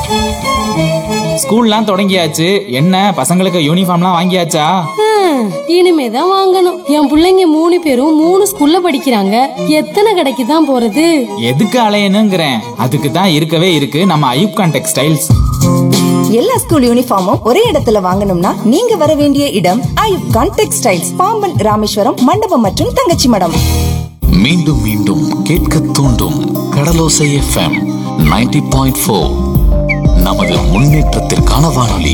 ஸ்கூல்லாம் தொடங்கியாச்சு என்ன பசங்களுக்கு யூனிஃபார்ம்லாம் வாங்கியாச்சா ஹம், இனிமேதான் வாங்கணும் என் புள்ளைங்க மூணு பேரும் மூணு ஸ்கூல்ல படிக்கிறாங்க எத்தனை கடைக்கு தான் போறது எதுக்கு அலையணுங்கிறேன் அதுக்கு தான் இருக்கவே இருக்கு நம்ம ஐயூப்கான் டெக்ஸ்டைல்ஸ் எல்லா ஸ்கூல் யூனிஃபார்மும் ஒரே இடத்துல வாங்கணும்னா நீங்க வர வேண்டிய இடம் ஐயூப் கான் டெக்ஸ்டைல்ஸ் பாம்பன் ராமேஸ்வரம் மண்டபம் மற்றும் தங்கச்சி மடம் மீண்டும் மீண்டும் கேட்க தூண்டும் கடலோசை எஃப்எம் 90.4 பாயிண்ட் ஃபோர் நமது முன்னேற்றத்திற்கான வானொலி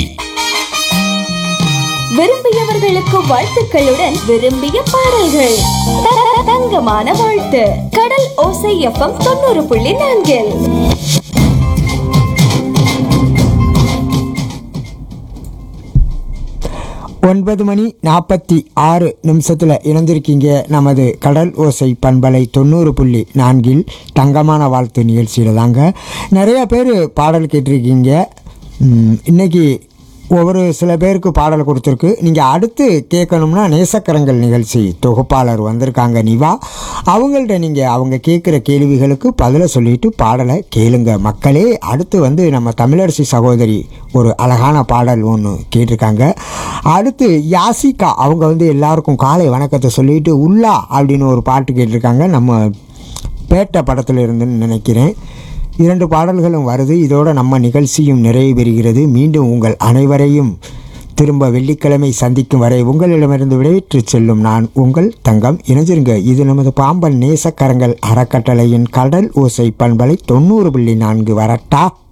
விரும்பியவர்களுக்கு வாழ்த்துக்களுடன் விரும்பிய பாடல்கள் த- த- தங்கமான வாழ்த்து கடல் ஓசை எஃப்எம் தொண்ணூறு புள்ளி நான்கில் ஒன்பது மணி நாற்பத்தி ஆறு நிமிஷத்தில் இணைந்திருக்கீங்க நமது கடல் ஓசை பண்பலை தொண்ணூறு புள்ளி நான்கில் தங்கமான வாழ்த்து நிகழ்ச்சியில் தாங்க நிறைய பேர் பாடல் கேட்டிருக்கீங்க ம், இன்னைக்கு ஒவ்வொரு சில பேருக்கு பாடல் கொடுத்துருக்கு நீங்கள் அடுத்து கேட்கணும்னா நேசக்கரங்கள் நிகழ்ச்சி தொகுப்பாளர் வந்திருக்காங்க நிவா அவங்கள்ட்ட நீங்கள் அவங்க கேட்குற கேள்விகளுக்கு பதிலை சொல்லிட்டு பாடலை கேளுங்க மக்களே அடுத்து வந்து நம்ம தமிழரசி சகோதரி ஒரு அழகான பாடல் ஒன்று கேட்டிருக்காங்க அடுத்து யாசிகா அவங்க வந்து எல்லாருக்கும் காலை வணக்கத்தை சொல்லிட்டு உள்ளா அப்படின்னு ஒரு பாட்டு கேட்டிருக்காங்க நம்ம பேட்டை படத்தில் இருந்துன்னு நினைக்கிறேன் இரண்டு பாடல்களும் வருது இதோட நம்ம நிகழ்ச்சியும் நிறைவு பெறுகிறது மீண்டும் உங்கள் அனைவரையும் திரும்ப வெள்ளிக்கிழமை சந்திக்கும் வரை உங்களிடமிருந்து விடைபெற்று செல்லும் நான் உங்கள் தங்கம் இணைஞ்சிருங்க இது நமது பாம்பன் நேசக்கரங்கள் அறக்கட்டளையின் கடல் ஓசை பண்பலை தொண்ணூறு புள்ளி நான்கு வரட்டா